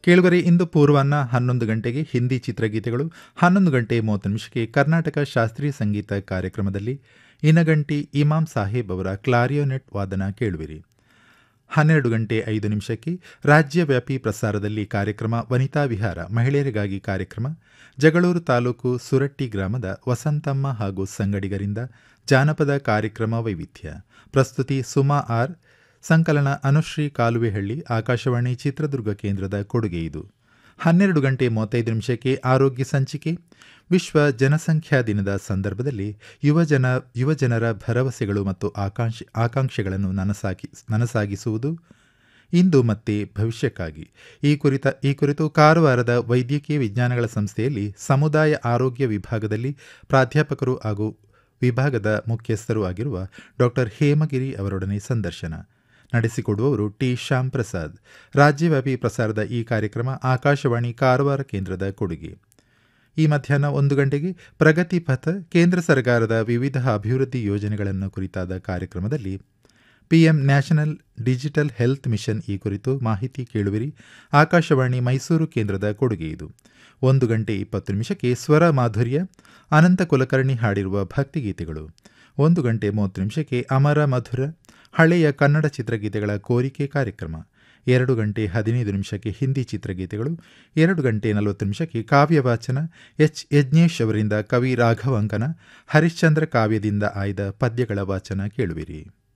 ಕೇಳುಗರೆ ಇಂದು ಪೂರ್ವಾಹ್ನ ಹನ್ನೊಂದು ಗಂಟೆಗೆ ಹಿಂದಿ ಚಿತ್ರಗೀತೆಗಳು ಹನ್ನೊಂದು ಗಂಟೆ ಮೂವತ್ತು ನಿಮಿಷಕ್ಕೆ ಕರ್ನಾಟಕ ಶಾಸ್ತ್ರೀಯ ಸಂಗೀತ ಕಾರ್ಯಕ್ರಮದಲ್ಲಿ ಇನಗಂಟಿ ಇಮಾಮ್ ಸಾಹೇಬ್ ಅವರ ಕ್ಲಾರಿಯೋನೆಟ್ ವಾದನ ಕೇಳುವಿರಿ ಹನ್ನೆರಡು ಗಂಟೆ ಐದು ನಿಮಿಷಕ್ಕೆ ರಾಜ್ಯವ್ಯಾಪಿ ಪ್ರಸಾರದಲ್ಲಿ ಕಾರ್ಯಕ್ರಮ ವನಿತಾ ವಿಹಾರ ಮಹಿಳೆಯರಿಗಾಗಿ ಕಾರ್ಯಕ್ರಮ ಜಗಳೂರು ತಾಲೂಕು ಸುರಟ್ಟಿ ಗ್ರಾಮದ ವಸಂತಮ್ಮ ಹಾಗೂ ಸಂಗಡಿಗರಿಂದ ಜಾನಪದ ಕಾರ್ಯಕ್ರಮ ವೈವಿಧ್ಯ ಪ್ರಸ್ತುತಿ ಸುಮಾ ಆರ್ ಸಂಕಲನ ಅನುಶ್ರೀ ಕಾಲುವೆಹಳ್ಳಿ ಆಕಾಶವಾಣಿ ಚಿತ್ರದುರ್ಗ ಕೇಂದ್ರದ ಕೊಡುಗೆ ಇದು ಹನ್ನೆರಡು ಗಂಟೆ ಮೂವತ್ತೈದು ನಿಮಿಷಕ್ಕೆ ಆರೋಗ್ಯ ಸಂಚಿಕೆ ವಿಶ್ವ ಜನಸಂಖ್ಯಾ ದಿನದ ಸಂದರ್ಭದಲ್ಲಿ ಯುವಜನ ಯುವಜನರ ಭರವಸೆಗಳು ಮತ್ತು ಆಕಾಂಕ್ಷ ಆಕಾಂಕ್ಷೆಗಳನ್ನು ನನಸಾಗಿ ನನಸಾಗಿಸುವುದು ಇಂದು ಮತ್ತೆ ಭವಿಷ್ಯಕ್ಕಾಗಿ ಈ ಕುರಿತ ಈ ಕುರಿತು ಕಾರವಾರದ ವೈದ್ಯಕೀಯ ವಿಜ್ಞಾನಗಳ ಸಂಸ್ಥೆಯಲ್ಲಿ ಸಮುದಾಯ ಆರೋಗ್ಯ ವಿಭಾಗದಲ್ಲಿ ಪ್ರಾಧ್ಯಾಪಕರು ಹಾಗೂ ವಿಭಾಗದ ಮುಖ್ಯಸ್ಥರೂ ಆಗಿರುವ ಡಾಕ್ಟರ್ ಹೇಮಗಿರಿ ಅವರೊಡನೆ ಸಂದರ್ಶನ ನಡೆಸಿಕೊಡುವವರು ಟಿ ಶ್ಯಾಮ್ ಪ್ರಸಾದ್ ರಾಜ್ಯವ್ಯಾಪಿ ಪ್ರಸಾರದ ಈ ಕಾರ್ಯಕ್ರಮ ಆಕಾಶವಾಣಿ ಕಾರವಾರ ಕೇಂದ್ರದ ಕೊಡುಗೆ ಈ ಮಧ್ಯಾಹ್ನ ಒಂದು ಗಂಟೆಗೆ ಪ್ರಗತಿ ಪಥ ಕೇಂದ್ರ ಸರ್ಕಾರದ ವಿವಿಧ ಅಭಿವೃದ್ಧಿ ಯೋಜನೆಗಳನ್ನು ಕುರಿತಾದ ಕಾರ್ಯಕ್ರಮದಲ್ಲಿ PM national digital health mission ಈ ಕುರಿತು ಮಾಹಿತಿ ಕೇಳುವಿರಿ ಆಕಾಶವಾಣಿ ಮೈಸೂರು ಕೇಂದ್ರದ ಕೊಡುಗೆ ಇದು ಒಂದು ಗಂಟೆ ಇಪ್ಪತ್ತು ನಿಮಿಷಕ್ಕೆ ಸ್ವರ ಮಾಧುರ್ಯ ಅನಂತ ಕುಲಕರ್ಣಿ ಹಾಡಿರುವ ಭಕ್ತಿಗೀತೆಗಳು ಒಂದು ಗಂಟೆ ಮೂವತ್ತು ನಿಮಿಷಕ್ಕೆ ಅಮರ ಮಧುರ ಹಳೆಯ ಕನ್ನಡ ಚಿತ್ರಗೀತೆಗಳ ಕೋರಿಕೆ ಕಾರ್ಯಕ್ರಮ ಎರಡು ಗಂಟೆ ಹದಿನೈದು ನಿಮಿಷಕ್ಕೆ ಹಿಂದಿ ಚಿತ್ರಗೀತೆಗಳು ಎರಡು ಗಂಟೆ ನಲವತ್ತು ನಿಮಿಷಕ್ಕೆ ಕಾವ್ಯ ವಾಚನ ಎಚ್ ಯಜ್ಞೇಶ್ ಅವರಿಂದ ಕವಿ ರಾಘವಾಂಕನ ಹರಿಶ್ಚಂದ್ರ ಕಾವ್ಯದಿಂದ ಆಯ್ದ ಪದ್ಯಗಳ ವಾಚನ ಕೇಳುವಿರಿ